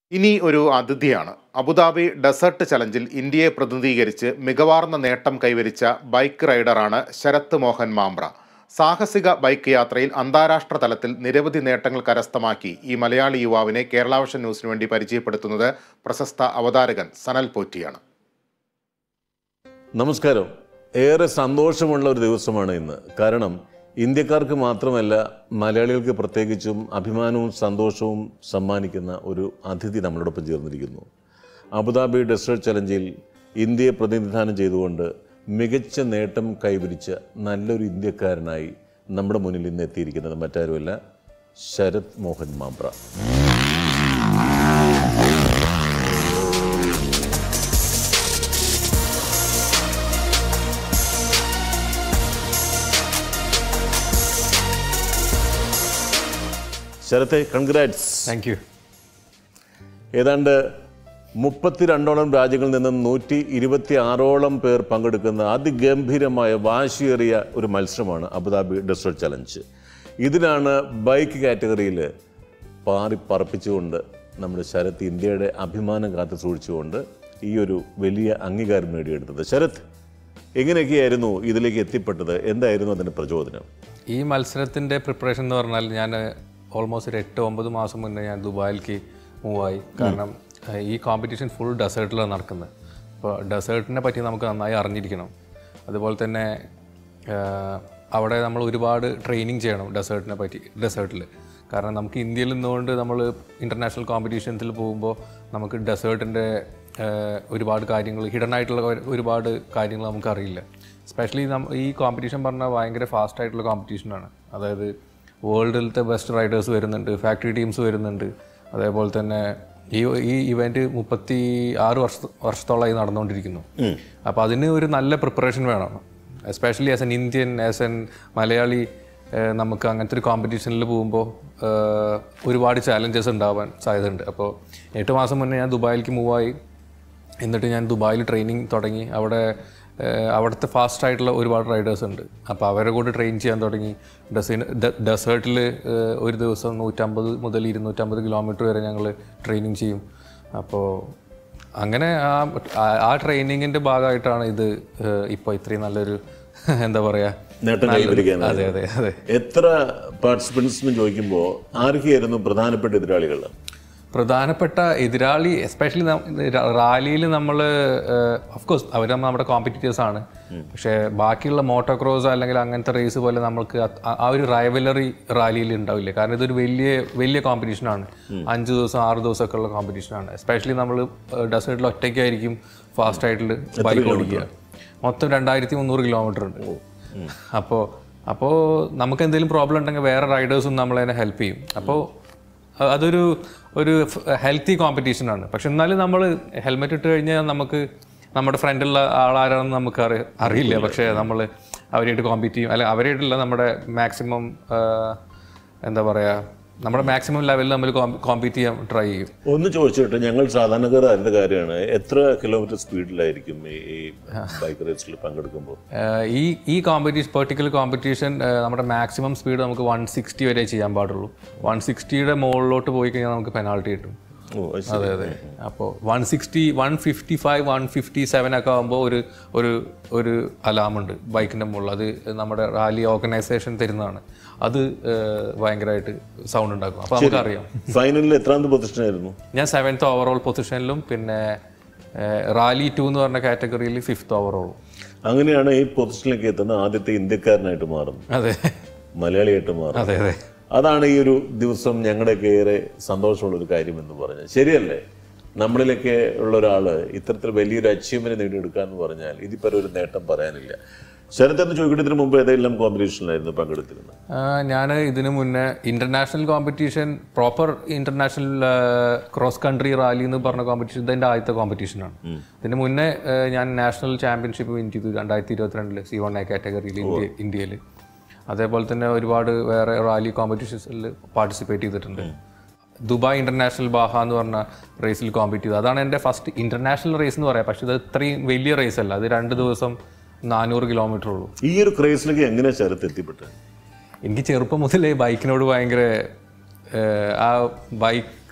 ഇനി ഒരു അതിഥിയാണ് Abu Dhabi desert ചലഞ്ചിൽ ഇന്ത്യയെ പ്രതിനിധീകരിച്ച് മികവാർന്ന നേട്ടം കൈവരിച്ച ബൈക്ക് റൈഡറാണ് ശരത് മോഹൻ മാമ്പ്ര സാഹസിക ബൈക്ക് യാത്രയിൽ അന്താരാഷ്ട്ര തലത്തിൽ നിരവധി നേട്ടങ്ങൾ കരസ്ഥമാക്കി ഈ മലയാളി യുവാവിനെ കേരളാവിഷൻ ന്യൂസിനു വേണ്ടി പരിചയപ്പെടുത്തുന്നത് പ്രശസ്ത അവതാരകൻ സനൽ പോറ്റിയാണ് നമസ്കാരം ഏറെ സന്തോഷമുള്ള ഒരു ദിവസമാണ് ഇന്ന് കാരണം ഇന്ത്യക്കാർക്ക് മാത്രമല്ല മലയാളികൾക്ക് പ്രത്യേകിച്ചും അഭിമാനവും സന്തോഷവും സമ്മാനിക്കുന്ന ഒരു അതിഥി നമ്മളോടൊപ്പം ചേർന്നിരിക്കുന്നു അബുദാബി ഡെസേർട്ട് ചലഞ്ചിൽ ഇന്ത്യയെ പ്രതിനിധാനം ചെയ്തുകൊണ്ട് മികച്ച നേട്ടം കൈവരിച്ച നല്ലൊരു ഇന്ത്യക്കാരനായി നമ്മുടെ മുന്നിൽ ഇന്ന് എത്തിയിരിക്കുന്നത് മറ്റാരുമല്ല ശരത് മോഹൻ മാമ്പ്ര ശരത്തെ കൺഗ്രാറ്റ്സ് താങ്ക് യു ഏതാണ്ട് മുപ്പത്തിരണ്ടോളം രാജ്യങ്ങളിൽ നിന്നും നൂറ്റി ഇരുപത്തി ആറോളം പേർ പങ്കെടുക്കുന്ന അതിഗംഭീരമായ വാശിയേറിയ ഒരു മത്സരമാണ് അബുദാബി ഡെസേർട്ട് ചലഞ്ച് ഇതിലാണ് ബൈക്ക് കാറ്റഗറിയിൽ പാറി പറപ്പിച്ചുകൊണ്ട് നമ്മുടെ ശരത് ഇന്ത്യയുടെ അഭിമാനം കാത്തു സൂക്ഷിച്ചുകൊണ്ട് ഈ ഒരു വലിയ അംഗീകാരം നേടിയെടുത്തത് ശരത് എങ്ങനെയൊക്കെയായിരുന്നു ഇതിലേക്ക് എത്തിപ്പെട്ടത് എന്തായിരുന്നു അതിൻ്റെ പ്രചോദനം ഈ മത്സരത്തിൻ്റെ പ്രിപ്പറേഷൻ എന്ന് പറഞ്ഞാൽ ഞാൻ ഓൾമോസ്റ്റ് ഒരു എട്ട് ഒമ്പത് മാസം മുന്നേ ഞാൻ ദുബായിലേക്ക് മൂവായി കാരണം ഏഹ്, ഈ കോമ്പറ്റീഷൻ ഫുൾ ഡെസേർട്ടിലാണ് നടക്കുന്നത് അപ്പോൾ ഡെസേർട്ടിനെ പറ്റി നമുക്ക് നന്നായി അറിഞ്ഞിരിക്കണം അതുപോലെ തന്നെ ഏഹ്, അവിടെ നമ്മൾ ഒരുപാട് ട്രെയിനിങ് ചെയ്യണം ഡെസേർട്ടിനെ പറ്റി ഡെസേർട്ടിൽ കാരണം നമുക്ക് ഇന്ത്യയിൽ നിന്നുകൊണ്ട് നമ്മൾ ഇൻ്റർനാഷണൽ കോമ്പറ്റീഷൻസിൽ പോകുമ്പോൾ നമുക്ക് ഡെസേർട്ടിൻ്റെ ഒരുപാട് കാര്യങ്ങൾ ഹിഡൻ ആയിട്ടുള്ള ഒരു- ഒരുപാട് കാര്യങ്ങൾ നമുക്ക് അറിയില്ല സ്പെഷ്യലി ഈ കോമ്പറ്റീഷൻ പറഞ്ഞാൽ ഭയങ്കര ഫാസ്റ്റ് ആയിട്ടുള്ള കോമ്പറ്റീഷനാണ് അതായത് വേൾഡിലത്തെ ബെസ്റ്റ് റൈഡേഴ്സ് വരുന്നുണ്ട് ഫാക്ടറി ടീംസ് വരുന്നുണ്ട് അതേപോലെ തന്നെ ഈ ഈ ഇവൻറ്റ് മുപ്പത്തി ആറ് വർഷ വർഷത്തോളമായി നടന്നുകൊണ്ടിരിക്കുന്നു അപ്പോൾ അതിന് ഒരു നല്ല പ്രിപ്പറേഷൻ വേണം especially as an Indian as an Malayali ഏഹ് നമുക്ക് അങ്ങനത്തെ ഒരു കോമ്പറ്റീഷനിൽ പോകുമ്പോൾ ഏഹ് ഒരുപാട് ചാലഞ്ചസ് ഉണ്ടാവാൻ സാധ്യതയുണ്ട് അപ്പോൾ എട്ട് മാസം മുന്നേ ഞാൻ ദുബായിലേക്ക് മൂവായി എന്നിട്ട് ഞാൻ ദുബായിൽ ട്രെയിനിങ് തുടങ്ങി അവിടെ ഏഹ് അവിടുത്തെ ഫാസ്റ്റ് ആയിട്ടുള്ള ഒരുപാട് റൈഡേഴ്സ് ഉണ്ട് അപ്പോൾ അവരെ കൂടെ ട്രെയിൻ ചെയ്യാൻ തുടങ്ങി ഡെസിന് ഡെസേർട്ടിൽ ഒരു ദിവസം നൂറ്റമ്പത് മുതൽ ഇരുന്നൂറ്റമ്പത് കിലോമീറ്റർ വരെ ഞങ്ങൾ ട്രെയിനിങ് ചെയ്യും അപ്പോൾ അങ്ങനെ ആ ആ- ആ ട്രെയിനിങ്ങിൻ്റെ ഭാഗമായിട്ടാണ് ഇത് ഇപ്പോൾ ഇത്രയും നല്ലൊരു എന്താ പറയുക നേട്ടം കൈവരിക്കാൻ അതെ അതെ അതെ എത്ര പാർട്ടിസിപ്പൻസ് എന്ന് ചോദിക്കുമ്പോൾ ആരൊക്കെയായിരുന്നു പ്രധാനപ്പെട്ട എതിരാളികൾ പ്രധാനപ്പെട്ട എതിരാളി എസ്പെഷ്യലി റാലിയിൽ നമ്മൾ ഓഫ്കോഴ്സ് അവർ നമ്മുടെ കോമ്പറ്റീറ്റേഴ്സ് ആണ് പക്ഷേ ബാക്കിയുള്ള മോട്ടോക്രോസ് അല്ലെങ്കിൽ അങ്ങനത്തെ റേസ് പോലെ നമുക്ക് അത് ആ- ആ ഒരു റൈവലറി റാലിയിൽ ഉണ്ടാവില്ല കാരണം ഇതൊരു വലിയ വലിയ കോമ്പറ്റീഷനാണ് അഞ്ച് ദിവസം ആറ് ദിവസമൊക്കെ ഉള്ള കോമ്പറ്റീഷനാണ് എസ്പെഷ്യലി നമ്മൾ ഡെസേർട്ടിൽ ഒറ്റയ്ക്കായിരിക്കും ഫാസ്റ്റ് ആയിട്ട് ബൈക്ക് ഓടിക്കുക മൊത്തം രണ്ടായിരത്തി മുന്നൂറ് കിലോമീറ്റർ ഉണ്ട് അപ്പോൾ അപ്പോൾ നമുക്ക് എന്തെങ്കിലും പ്രോബ്ലം ഉണ്ടെങ്കിൽ വേറെ റൈഡേഴ്സും നമ്മളതിനെ ഹെൽപ്പ് ചെയ്യും അപ്പോൾ അഹ് അതൊരു ഒരു ഹെൽത്തി കോമ്പറ്റീഷൻ ആണ് പക്ഷെ എന്നാലും നമ്മൾ ഹെൽമെറ്റ് ഇട്ട് കഴിഞ്ഞാൽ നമുക്ക് നമ്മുടെ ഫ്രണ്ടിലുള്ള ആളാരാണെന്ന് നമുക്ക് അറി അറിയില്ല പക്ഷേ നമ്മൾ അവരായിട്ട് കോമ്പീറ്റ് ചെയ്യും അല്ല അവരായിട്ടുള്ള നമ്മുടെ മാക്സിമം എന്താ പറയുക നമ്മുടെ മാക്സിമം ലെവലിൽ നമ്മൾ കോമ്പീറ്റ് ചെയ്യാൻ ട്രൈ ചെയ്യും ഒന്ന് ചോദിച്ചോട്ടെ ഞങ്ങൾ സാധാരണക്കാർ അറിയുന്ന കാര്യമാണ് എത്ര കിലോമീറ്റർ സ്പീഡിലായിരിക്കും ഈ ഈ ബൈക്ക് റേസിൽ പങ്കെടുക്കുമ്പോൾ ഏഹ് ഈ ഈ കോമ്പറ്റീഷൻ പെർട്ടിക്കുലർ കോമ്പറ്റീഷൻ നമ്മുടെ മാക്സിമം സ്പീഡ് നമുക്ക് വൺ സിക്സ്റ്റി വരെ ചെയ്യാൻ പാടുള്ളൂ വൺ സിക്സ്റ്റിയുടെ മുകളിലോട്ട് പോയി കഴിഞ്ഞാൽ നമുക്ക് പെനാൾട്ടി കിട്ടും ഓ അത് ശരി. അതെ അതെ അപ്പോൾ one sixty one fifty five one fifty seven ഒക്കെ ആകുമ്പോൾ ഒരു ഒരു ഒരു അലാം ഉണ്ട് ബൈക്കിൻ്റെ മുകളിൽ അത് നമ്മുടെ റാലി ഓർഗനൈസേഷൻ തരുന്നതാണ് അത് ഏഹ് ഭയങ്കരമായിട്ട് സൗണ്ട് ഉണ്ടാക്കും അപ്പോൾ നമുക്കറിയാം ഫൈനലിൽ എത്രാമത്തെ പൊസിഷൻ ആയിരുന്നു ഞാൻ സെവൻത്ത് ഓവറോൾ പൊസിഷനിലും പിന്നെ റാലി ടു എന്ന് പറഞ്ഞ കാറ്റഗറിയിൽ ഫിഫ്ത്ത് ഓവറോളും അങ്ങനെയാണ് ഈ പൊസിഷനിലേക്ക് എത്തുന്ന ആദ്യത്തെ ഇന്ത്യക്കാരനായിട്ട് മാറുന്നത് അതെ മലയാളിയായിട്ട് മാറുന്നത് അതെ അതെ അതാണ് ഈ ഒരു ദിവസം ഞങ്ങളുടെയൊക്കെ ഏറെ സന്തോഷമുള്ള ഒരു കാര്യം എന്ന് പറഞ്ഞത് ശരിയല്ലേ നമ്മളിലൊക്കെ ഉള്ള ഒരാൾ ഇത്തരത്തിൽ വലിയൊരു അച്ചീവ്മെന്റ് നേടിയെടുക്കുക എന്ന് പറഞ്ഞാൽ ഇതിപ്പോൾ ഒരു നേട്ടം പറയാനില്ല ശരത് എന്ന് ചോദിക്കട്ടെ ഇതിനു മുമ്പ് ഏതെല്ലാം കോമ്പറ്റീഷനിലായിരുന്നു പങ്കെടുത്തിരുന്നത് ഞാൻ ഇതിനു മുന്നേ international competition proper international cross country rally എന്ന് പറഞ്ഞ കോമ്പറ്റീഷൻ ഇതിൻ്റെ ആദ്യത്തെ കോമ്പറ്റീഷനാണ് ഇതിന് മുന്നേ ആ, ഞാൻ നാഷണൽ ചാമ്പ്യൻഷിപ്പ് വിൻ ചെയ്തു രണ്ടായിരത്തി ഇരുപത്തിരണ്ടില് സി വൺ എ കാറ്റഗറിയിൽ ഇന്ത്യ ഇന്ത്യയിൽ അതേപോലെ തന്നെ ഒരുപാട് വേറെ റാലി കോമ്പറ്റീഷൻസിൽ പാർട്ടിസിപ്പേറ്റ് ചെയ്തിട്ടുണ്ട് ദുബായ് ഇന്റർനാഷണൽ ബാഹ എന്ന് പറഞ്ഞ റേസിൽ കോമ്പീറ്റ് ചെയ്തു അതാണ് എൻ്റെ ഫസ്റ്റ് ഇന്റർനാഷണൽ റേസ് എന്ന് പറയാം പക്ഷേ ഇത് ഇത്രയും വലിയ റേസ് അല്ല അത് രണ്ട് ദിവസം നാനൂറ് കിലോമീറ്റർ ഉള്ളൂ ഈ ഒരു ക്രേസിലേക്ക് എങ്ങനെ ശരത്ത് എത്തിപ്പെട്ടത് എനിക്ക് ചെറുപ്പം മുതലേ ബൈക്കിനോട് ഭയങ്കര ഏഹ്, ആ ബൈക്ക്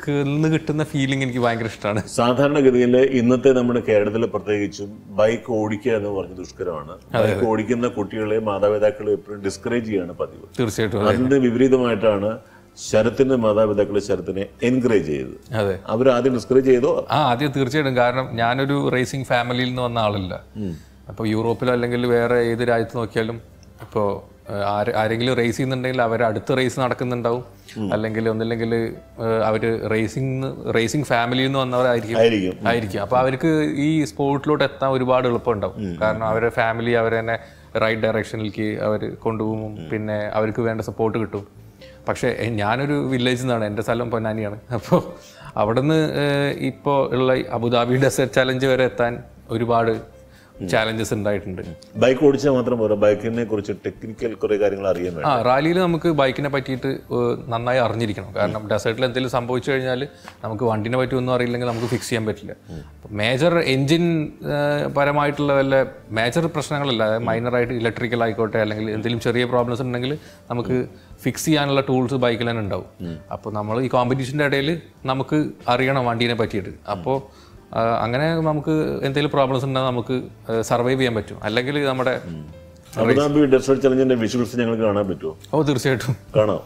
നിന്ന് കിട്ടുന്ന ഫീലിംഗ് എനിക്ക് ഭയങ്കര ഇഷ്ടമാണ് സാധാരണഗതിയിൽ ഇന്നത്തെ നമ്മുടെ കേരളത്തിൽ പ്രത്യേകിച്ചും ബൈക്ക് ഓടിക്കുക എന്ന് പറഞ്ഞ ദുഷ്കരമാണ് ബൈക്ക് ഓടിക്കുന്ന കുട്ടികളെ മാതാപിതാക്കളെ എപ്പോഴും ഡിസ്കറേജ് ചെയ്യാണ് പതിവ് തീർച്ചയായിട്ടും അതിന്റെ വിപരീതമായിട്ടാണ് ശരത്തിന്റെ മാതാപിതാക്കൾ ശരത്തിനെ എൻകറേജ് ചെയ്തത് അതെ അവർ ആദ്യം ഡിസ്കറേജ് ചെയ്തോ ആ ആദ്യം തീർച്ചയായിട്ടും കാരണം ഞാനൊരു റേസിംഗ് ഫാമിലിയിൽ നിന്ന് വന്ന ആളല്ല അപ്പോൾ യൂറോപ്പിലോ അല്ലെങ്കിൽ വേറെ ഏത് രാജ്യത്ത് നോക്കിയാലും ഇപ്പോൾ ആരെങ്കിലും റേസ് ചെയ്യുന്നുണ്ടെങ്കിൽ അവർ അടുത്ത റേസ് നടക്കുന്നുണ്ടാവും അല്ലെങ്കിൽ ഒന്നില്ലെങ്കിൽ അവർ റേസിംഗ് റേസിംഗ് ഫാമിലിയിൽ നിന്ന് വന്നവരായിരിക്കും ആയിരിക്കും ആയിരിക്കും അപ്പോൾ അവർക്ക് ഈ സ്പോർട്ടിലോട്ട് എത്താൻ ഒരുപാട് എളുപ്പമുണ്ടാവും കാരണം അവരുടെ ഫാമിലി അവരെ തന്നെ റൈറ്റ് ഡയറക്ഷനിലേക്ക് അവർ കൊണ്ടുപോകും പിന്നെ അവർക്ക് വേണ്ട സപ്പോർട്ട് കിട്ടും പക്ഷേ എ, ഞാനൊരു വില്ലേജിൽ നിന്നാണ് എൻ്റെ സ്ഥലം പൊന്നാനിയാണ് അപ്പോൾ അവിടുന്ന് ഇപ്പോൾ ഉള്ള ഈ അബുദാബി ഡെസേർട്ട് ചലഞ്ച് വരെ എത്താൻ ഒരുപാട് ചാലഞ്ചസ് ഉണ്ടായിട്ടുണ്ട് ബൈക്ക് ഓടിച്ചാൽ മാത്രം പോരാ ബൈക്കിനെ കുറിച്ച് ടെക്നിക്കൽ കുറെ കാര്യങ്ങൾ അറിയാൻ വേണം ആ റാലിയിൽ നമുക്ക് ബൈക്കിനെ പറ്റിയിട്ട് ഏഹ്, നന്നായി അറിഞ്ഞിരിക്കണം കാരണം ഡെസേർട്ടിൽ എന്തെങ്കിലും സംഭവിച്ചു കഴിഞ്ഞാൽ നമുക്ക് വണ്ടിനെ പറ്റി ഒന്നും അറിയില്ലെങ്കിൽ നമുക്ക് ഫിക്സ് ചെയ്യാൻ പറ്റില്ല മേജർ എൻജിൻ പരമായിട്ടുള്ള വല്ല മേജർ പ്രശ്നങ്ങളല്ല മൈനറായിട്ട് ഇലക്ട്രിക്കൽ ആയിക്കോട്ടെ അല്ലെങ്കിൽ എന്തെങ്കിലും ചെറിയ പ്രോബ്ലംസ് ഉണ്ടെങ്കിൽ നമുക്ക് ഫിക്സ് ചെയ്യാനുള്ള ടൂൾസ് ബൈക്കിൽ തന്നെ ഉണ്ടാവും അപ്പോൾ നമ്മൾ ഈ കോമ്പറ്റീഷൻ്റെ ഇടയിൽ നമുക്ക് അറിയണം വണ്ടീനെ പറ്റിയിട്ട് അപ്പോൾ അങ്ങനെ നമുക്ക് എന്തെങ്കിലും പ്രോബ്ലംസ് ഉണ്ടെങ്കിൽ നമുക്ക് സർവൈവ് ചെയ്യാൻ പറ്റും അല്ലെങ്കിൽ നമ്മുടെ അബുദാബി ഡെസേർട്ട് ചലഞ്ചിന്റെ വിഷ്വൽസ് ഞങ്ങൾക്ക് കാണാൻ പറ്റുമോ ഓ തീർച്ചയായിട്ടും കാണാം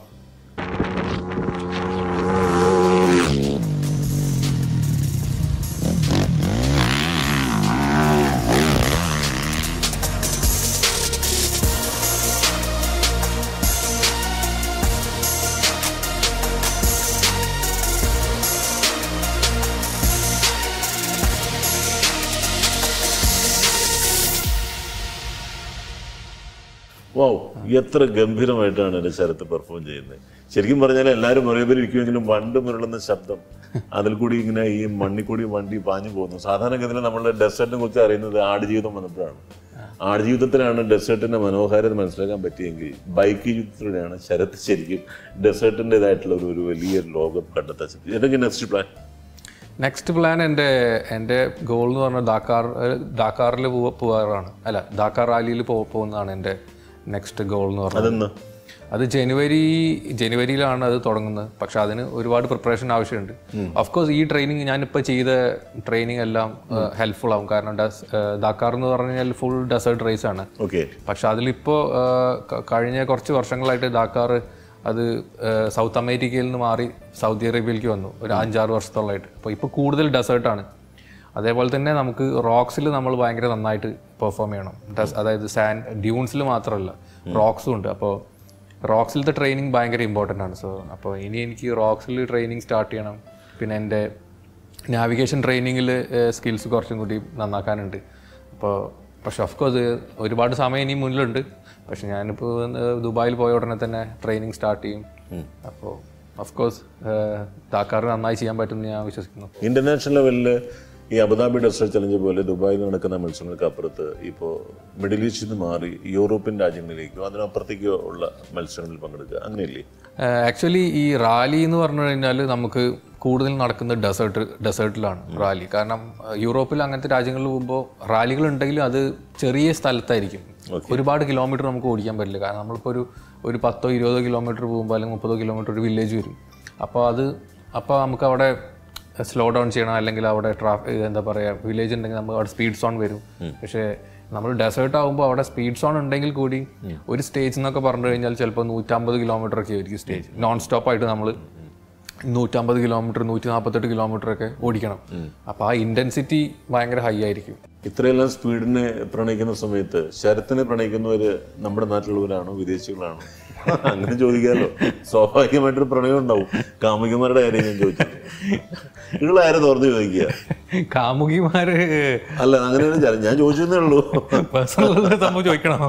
വൗ എത്ര ഗംഭീരമായിട്ടാണ് എൻ്റെ ശരത്ത് പെർഫോം ചെയ്യുന്നത് ശരിക്കും പറഞ്ഞാൽ എല്ലാവരും ഒരേപോലെ ഇരിക്കുമെങ്കിലും വണ്ട് മുരളുന്ന ശബ്ദം അതിൽ കൂടി ഇങ്ങനെ ഈ മണ്ണിൽ കൂടി വണ്ടി പാഞ്ഞു പോകുന്നു സാധാരണഗതിയിൽ നമ്മൾ ഡെസേർട്ടിനെ കുറിച്ച് അറിയുന്നത് ആടുജീവിതം വന്നപ്പോഴാണ് ആടുജീവിതത്തിലാണ് ഡെസേർട്ടിന്റെ മനോഹാരിത മനസ്സിലാക്കാൻ പറ്റിയെങ്കിൽ ബൈക്ക് ജീവിതത്തിലൂടെയാണ് ശരത്ത് ശരിക്കും ഡെസേർട്ടിൻ്റെതായിട്ടുള്ള ഒരു ഒരു വലിയ ലോകം കണ്ടെത്താൻ സാധിക്കും ഏതെങ്കിലും നെക്സ്റ്റ് പ്ലാൻ നെക്സ്റ്റ് പ്ലാൻ എൻ്റെ എൻ്റെ ഗോൾ എന്ന് പറഞ്ഞാൽ ദാക്കാർ ദാക്കാറിൽ പോവാ പോകാറാണ് അല്ല ദാക്കാർ റാലിയിൽ പോ പോകുന്നതാണ് എൻ്റെ നെക്സ്റ്റ് ഗോൾ എന്ന് പറഞ്ഞത് അതെന്ന് അത് ജനുവരി ജനുവരിയിലാണ് അത് തുടങ്ങുന്നത് പക്ഷെ അതിന് ഒരുപാട് പ്രിപ്പറേഷൻ ആവശ്യമുണ്ട് ഓഫ് കോഴ്സ് ഈ ട്രെയിനിങ് ഞാനിപ്പോൾ ചെയ്ത ട്രെയിനിങ് എല്ലാം ഹെൽപ്ഫുൾ ആവും കാരണം ഡസ് ദാക്കാർ എന്ന് പറഞ്ഞു കഴിഞ്ഞാൽ ഫുൾ ഡെസേർട്ട് റേസ് ആണ് ഓക്കെ പക്ഷെ അതിലിപ്പോൾ കഴിഞ്ഞ കുറച്ച് വർഷങ്ങളായിട്ട് ദാക്കാർ അത് സൗത്ത് അമേരിക്കയിൽ നിന്ന് മാറി സൗദി അറേബ്യയിലേക്ക് വന്നു ഒരു അഞ്ചാറ് വർഷത്തോളമായിട്ട് അപ്പോൾ ഇപ്പോൾ കൂടുതൽ ഡെസേർട്ടാണ് അതേപോലെ തന്നെ നമുക്ക് റോക്സിൽ നമ്മൾ ഭയങ്കര നന്നായിട്ട് പെർഫോം ചെയ്യണം ഡസ് അതായത് സാൻഡ് ഡ്യൂൺസിൽ മാത്രമല്ല റോക്സും ഉണ്ട് അപ്പോൾ റോക്സിലത്തെ ട്രെയിനിങ് ഭയങ്കര ഇമ്പോർട്ടൻ്റ് ആണ് സോ അപ്പോൾ ഇനി എനിക്ക് റോക്സിൽ ട്രെയിനിങ് സ്റ്റാർട്ട് ചെയ്യണം പിന്നെ എൻ്റെ നാവിഗേഷൻ ട്രെയിനിങ്ങിൽ സ്കിൽസ് കുറച്ചും കൂടി നന്നാക്കാനുണ്ട് അപ്പോൾ പക്ഷെ ഓഫ് കോഴ്സ് ഒരുപാട് സമയം ഇനി മുന്നിലുണ്ട് പക്ഷെ ഞാനിപ്പോൾ ദുബായിൽ പോയ ഉടനെ തന്നെ ട്രെയിനിങ് സ്റ്റാർട്ട് ചെയ്യും അപ്പോൾ ഓഫ് കോഴ്സ് ദാക്കാർ നന്നായി ചെയ്യാൻ പറ്റുമെന്ന് ഞാൻ വിശ്വസിക്കുന്നു ഇന്റർനാഷണൽ ലെവലിൽ ഈ അബുദാബി ഡെസേർട്ട് ചലഞ്ച് പോലെ ദുബായിൽ നടക്കുന്ന മത്സരങ്ങൾക്ക് അപ്പുറത്ത് ഇപ്പോൾ മിഡിൽ ഈസ്റ്റിൽ നിന്ന് മാറി യൂറോപ്യൻ രാജ്യങ്ങളിലേക്കോ അതിനപ്പുറത്തേക്കോ ഉള്ള മത്സരങ്ങളിൽ പങ്കെടുക്കുക അങ്ങനെയല്ലേ ആക്ച്വലി ഈ റാലി എന്ന് പറഞ്ഞു കഴിഞ്ഞാൽ നമുക്ക് കൂടുതൽ നടക്കുന്നത് ഡെസേർട്ട് ഡെസേർട്ടിലാണ് റാലി കാരണം ആ, യൂറോപ്പിൽ അങ്ങനത്തെ രാജ്യങ്ങളിൽ പോകുമ്പോൾ റാലികൾ ഉണ്ടെങ്കിലും അത് ചെറിയ സ്ഥലത്തായിരിക്കും ഒരുപാട് കിലോമീറ്റർ നമുക്ക് ഓടിക്കാൻ പറ്റില്ല കാരണം നമ്മളിപ്പോൾ ഒരു ഒരു പത്തോ ഇരുപതോ കിലോമീറ്റർ പോകുമ്പോൾ അല്ലെങ്കിൽ മുപ്പതോ കിലോമീറ്റർ ഒരു വില്ലേജ് വരും അപ്പോൾ അത് അപ്പോൾ നമുക്ക് അവിടെ സ്ലോ ഡൗൺ ചെയ്യണം അല്ലെങ്കിൽ അവിടെ ട്രാഫിക് എന്താ പറയുക വില്ലേജ് ഉണ്ടെങ്കിൽ നമുക്ക് അവിടെ സ്പീഡ് സോൺ വരും പക്ഷേ നമ്മൾ ഡെസേർട്ട് ആകുമ്പോൾ അവിടെ സ്പീഡ് സോൺ ഉണ്ടെങ്കിൽ കൂടി ഒരു സ്റ്റേജ് എന്നൊക്കെ പറഞ്ഞു കഴിഞ്ഞാൽ ചിലപ്പോൾ നൂറ്റമ്പത് കിലോമീറ്റർ ഒക്കെ ആയിരിക്കും സ്റ്റേജ് നോൺ സ്റ്റോപ്പ് ആയിട്ട് നമ്മൾ നൂറ്റമ്പത് കിലോമീറ്റർ നൂറ്റി നാൽപ്പത്തെട്ട് കിലോമീറ്റർ ഒക്കെ ഓടിക്കണം അപ്പോൾ ആ ഇൻറ്റൻസിറ്റി ഭയങ്കര ഹൈ ആയിരിക്കും ഇത്രയെല്ലാം സ്പീഡിനെ പ്രണയിക്കുന്ന സമയത്ത് ശരത്തിനെ പ്രണയിക്കുന്നവര് നമ്മുടെ നാട്ടിലുള്ളവരാണോ വിദേശികളാണോ അങ്ങനെ ചോദിക്കാമല്ലോ സ്വാഭാവികമായിട്ടൊരു പ്രണയം ഉണ്ടാവും കാമുകിമാരുടെ കാര്യം ഞാൻ ചോദിച്ചത് നിങ്ങൾ ആരെ തുറന്ന് ചോദിക്കുക കാമുകിമാര് അല്ല അങ്ങനെയാണ് ചാ- ഞാൻ ചോദിച്ചതേ ഉള്ളൂ പേഴ്സണൽ സംഭവം ചോദിക്കണം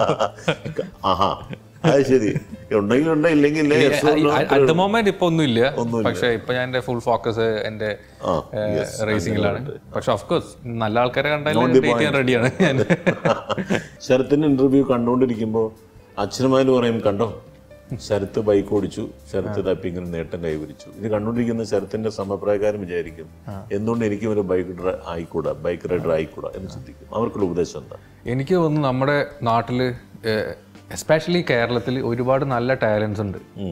ആഹാ അത് ശരി ഉണ്ടെങ്കിൽ ഉണ്ട് ഇല്ലെങ്കിൽ ഇല്ലേ yes or no? At the moment ഇപ്പൊ ഒന്നുമില്ല പക്ഷെ ഇപ്പൊ ഞാൻ എന്റെ ഫുൾ ഫോക്കസ് എന്റെ ആ, റേസിംഗിലാണ് പക്ഷെ ഓഫ് കോഴ്സ് നല്ല ആൾക്കാരെ കണ്ടാലും ഡേറ്റ് ചെയ്യാൻ റെഡിയാണ് ഞാൻ ശരത്തിന്റെ ഇന്റർവ്യൂ കണ്ടുകൊണ്ടിരിക്കുമ്പോൾ അച്ഛനമാര് പറയും കണ്ടോ ശരത്ത് ബൈക്ക് ഓടിച്ചു ശരത്ത് തപ്പി ഇങ്ങനെ നേട്ടം കൈവരിച്ചു ഇത് കണ്ടുകൊണ്ടിരിക്കുന്ന ശരത്തിന്റെ സമപ്രായക്കാരൻ വിചാരിക്കും എന്തുകൊണ്ട് എനിക്കും ഒരു ബൈക്ക് ഡ്രൈ ആയിക്കൂടാ ബൈക്ക് റൈഡർ ആയിക്കൂടാ എന്ന് ചിന്തിക്കും അവർക്കുള്ള ഉപദേശം എന്താ എനിക്ക് തോന്നുന്നു നമ്മുടെ നാട്ടിൽ എസ്പെഷ്യലി കേരളത്തിൽ ഒരുപാട് നല്ല ടാലൻസ് ഉണ്ട്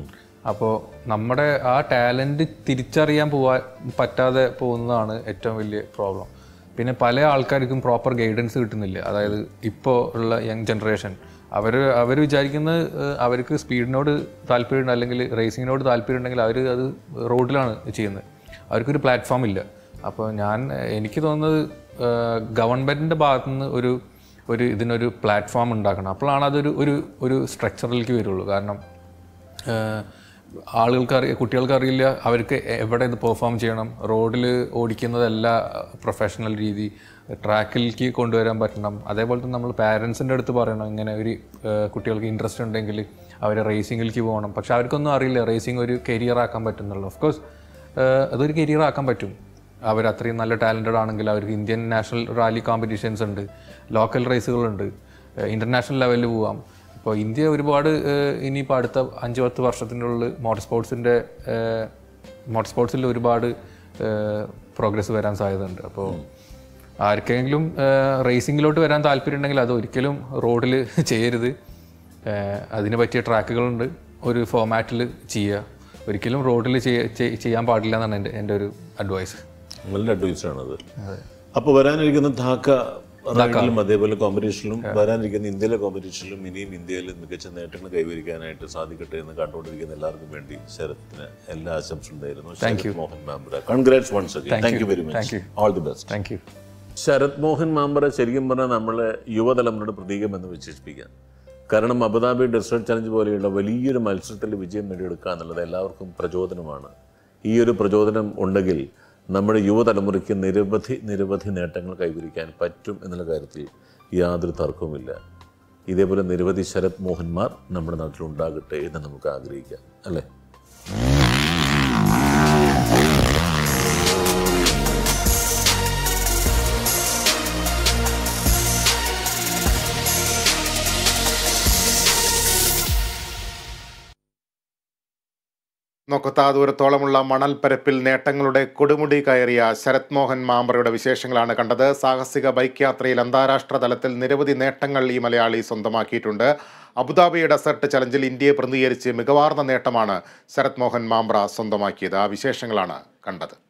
അപ്പോൾ നമ്മുടെ ആ ടാലൻറ്റ് തിരിച്ചറിയാൻ പോവാൻ പറ്റാതെ പോകുന്നതാണ് ഏറ്റവും വലിയ പ്രോബ്ലം പിന്നെ പല ആൾക്കാർക്കും പ്രോപ്പർ ഗൈഡൻസ് കിട്ടുന്നില്ല അതായത് ഇപ്പോൾ ഉള്ള യങ് ജനറേഷൻ അവർ അവർ വിചാരിക്കുന്നത് ഏഹ്, അവർക്ക് സ്പീഡിനോട് താല്പര്യം അല്ലെങ്കിൽ റേസിങ്ങിനോട് താല്പര്യം ഉണ്ടെങ്കിൽ അവർ അത് റോഡിലാണ് ചെയ്യുന്നത് അവർക്കൊരു പ്ലാറ്റ്ഫോം ഇല്ല അപ്പോൾ ഞാൻ എനിക്ക് തോന്നുന്നത് ഗവൺമെൻറ്റിൻ്റെ ഭാഗത്തുനിന്ന് ഒരു ഒരു ഇതിനൊരു പ്ലാറ്റ്ഫോം ഉണ്ടാക്കണം അപ്പോഴാണ് അതൊരു ഒരു ഒരു സ്ട്രക്ചറിലേക്ക് വരുള്ളൂ കാരണം ഏഹ്, ആളുകൾക്ക് അറിയ കുട്ടികൾക്ക് അറിയില്ല അവർക്ക് എവിടെ ഇത് പെർഫോം ചെയ്യണം റോഡിൽ ഓടിക്കുന്നതല്ല പ്രൊഫഷണൽ രീതി ട്രാക്കിലേക്ക് കൊണ്ടുവരാൻ പറ്റണം അതേപോലെ തന്നെ നമ്മൾ പാരൻസിൻ്റെ അടുത്ത് പറയണം ഇങ്ങനെ ഒരു ഏഹ്, കുട്ടികൾക്ക് ഇൻട്രസ്റ്റ് ഉണ്ടെങ്കിൽ അവർ റേസിങ്ങിലേക്ക് പോകണം പക്ഷെ അവർക്കൊന്നും അറിയില്ല റേസിംഗ് ഒരു കരിയർ ആക്കാൻ പറ്റുന്നുള്ളൂ ഓഫ് കോഴ്സ് അതൊരു കരിയർ ആക്കാൻ പറ്റും അവർ അത്രയും നല്ല ടാലൻറ്റഡ് ആണെങ്കിൽ അവർക്ക് ഇന്ത്യൻ നാഷണൽ റാലി കോമ്പറ്റീഷൻസ് ഉണ്ട് ലോക്കൽ റേസുകളുണ്ട് ഇൻ്റർനാഷണൽ ലെവലിൽ പോവാം ഇപ്പോൾ ഇന്ത്യ ഒരുപാട് ഏഹ്, ഇനിയിപ്പോൾ അടുത്ത അഞ്ച് പത്ത് വർഷത്തിൻ്റെ ഉള്ളിൽ മോട്ടോർ സ്പോർട്സിൻ്റെ മോട്ടോർ സ്പോർട്സിൽ ഒരുപാട് പ്രോഗ്രസ് വരാൻ സാധ്യതയുണ്ട് അപ്പോൾ ആർക്കെങ്കിലും റേസിങ്ങിലോട്ട് വരാൻ താല്പര്യം ഉണ്ടെങ്കിൽ അത് ഒരിക്കലും റോഡിൽ ചെയ്യരുത് ഏഹ്, അതിന് പറ്റിയ ട്രാക്കുകളുണ്ട് ഒരു ഫോമാറ്റിൽ ചെയ്യുക ഒരിക്കലും റോഡിൽ ചെയ്യാൻ പാടില്ല എന്നാണ് എൻ്റെ എൻ്റെ ഒരു അഡ്വൈസ് നല്ല അഡ്വൈസാണത് അപ്പോൾ വരാനിരിക്കുന്ന ധാക്ക റൈഡിലും അതേപോലെ കോമ്പറ്റീഷനിലും വരാനിരിക്കുന്ന ഇന്ത്യയിലെ കോമ്പറ്റീഷനിലും ഇനിയും ഇന്ത്യയിൽ മികച്ച നേട്ടങ്ങൾ കൈവരിക്കാനായിട്ട് സാധിക്കട്ടെ എന്ന് കണ്ടുകൊണ്ടിരിക്കുന്ന എല്ലാവർക്കും വേണ്ടി ശരത്തിന് എല്ലാ ആശംസകളും നേരുന്നു Sharath Mohan Mambara congrats once again thank you very much all the best thank you Sharath Mohan Mambara ശരിക്കും പറഞ്ഞാൽ നമ്മളെ യുവതലമുറയുടെ പ്രതീകമെന്ന് വിശേഷിപ്പിക്കാം കാരണം അബുദാബി ഡെസേർട്ട് ചലഞ്ച് പോലെയുള്ള വലിയൊരു മത്സരത്തിൽ വിജയം നേടിയെടുക്കുക എന്നുള്ളത് എല്ലാവർക്കും പ്രചോദനമാണ് ഈ ഒരു പ്രചോദനം ഉണ്ടെങ്കിൽ നമ്മുടെ യുവതലമുറയ്ക്ക് നിരവധി നിരവധി നേട്ടങ്ങൾ കൈവരിക്കാൻ പറ്റും എന്നുള്ള കാര്യത്തിൽ യാതൊരു തർക്കവുമില്ല ഇതേപോലെ നിരവധി ശരത് മോഹന്മാർ നമ്മുടെ നാട്ടിലുണ്ടാകട്ടെ എന്ന് നമുക്ക് ആഗ്രഹിക്കാം അല്ലേ നൊക്കത്താ ദൂരത്തോളമുള്ള മണൽപ്പരപ്പിൽ നേട്ടങ്ങളുടെ കൊടുമുടി കയറിയ ശരത് മോഹൻ മാമ്പറയുടെ വിശേഷങ്ങളാണ് കണ്ടത് സാഹസിക ബൈക്ക് യാത്രയിൽ അന്താരാഷ്ട്ര തലത്തിൽ നിരവധി നേട്ടങ്ങൾ ഈ മലയാളി സ്വന്തമാക്കിയിട്ടുണ്ട് അബുദാബി ഡെസർട്ട് ചലഞ്ചിൽ ഇന്ത്യയെ പ്രതിനിധീകരിച്ച് മികവാർന്ന നേട്ടമാണ് ശരത് മോഹൻ മാമ്പ്ര സ്വന്തമാക്കിയത് ആ വിശേഷങ്ങളാണ് കണ്ടത്